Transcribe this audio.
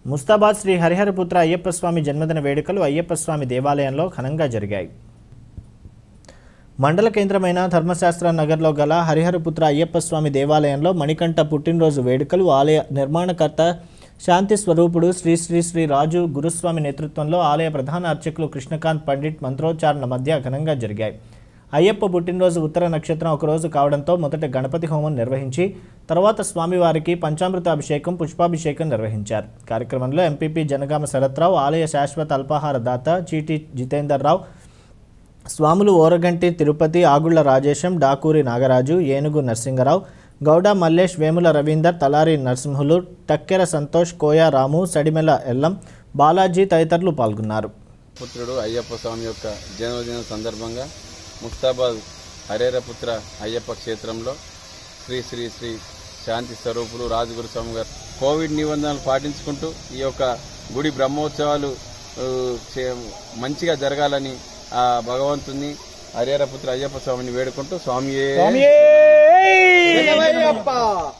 ముస్తాబాద్ శ్రీ హరిహరపుత్ర అయ్యప్ప స్వామి జన్మదిన వేడుకలు అయ్యప్ప స్వామి దేవాలయంలో ఘనంగా జరిగాయి మండల కేంద్రమైన ధర్మశాస్త్ర నగర్లో గల హరిహరపుత్ర అయ్యప్ప స్వామి దేవాలయంలో మణికంఠ పుట్టినరోజు వేడుకలు ఆలయ నిర్మాణకర్త శాంతి స్వరూపుడు శ్రీ శ్రీ శ్రీ రాజు గురుస్వామి నేతృత్వంలో ఆలయ ప్రధాన అర్చకులు కృష్ణకాంత్ పండిట్ మంత్రోచ్చారణ మధ్య ఘనంగా జరిగాయి అయ్యప్ప పుట్టినరోజు ఉత్తర నక్షత్రం ఒకరోజు కావడంతో మొదట గణపతి హోమం నిర్వహించి తర్వాత స్వామివారికి పంచామృత అభిషేకం పుష్పాభిషేకం నిర్వహించారు కార్యక్రమంలో ఎంపీపీ జనగామ శరత్రావు ఆలయ శాశ్వత అల్పాహార దాత చీటి జితేందర్ రావు స్వాములు ఓరగంటి తిరుపతి ఆగుళ్ల రాజేశం డాకూరి నాగరాజు ఏనుగు నరసింగరావు గౌడ మల్లేష్ వేముల రవీందర్ తలారి నరసింహులు టక్కెర సంతోష్ కోయ రాము సడిమెల ఎల్లం బాలాజీ తదితరులు పాల్గొన్నారు పుత్రుడు అయ్యప్ప స్వామి యొక్క జన్మదినం సందర్భంగా ముస్తాబాద్ హరేరపుత్ర అయ్యప్ప క్షేత్రంలో శ్రీ శ్రీ శ్రీ శాంతి స్వరూపులు రాజగురు స్వామి గారు కోవిడ్ నిబంధనలు పాటించుకుంటూ ఈ యొక్క గుడి బ్రహ్మోత్సవాలు ఆ, చే- మంచిగా జరగాలని ఆ భగవంతుని హరిహరపుత్ర అయ్యప్ప స్వామిని వేడుకుంటూ స్వామియే శరణమయ్యప్ప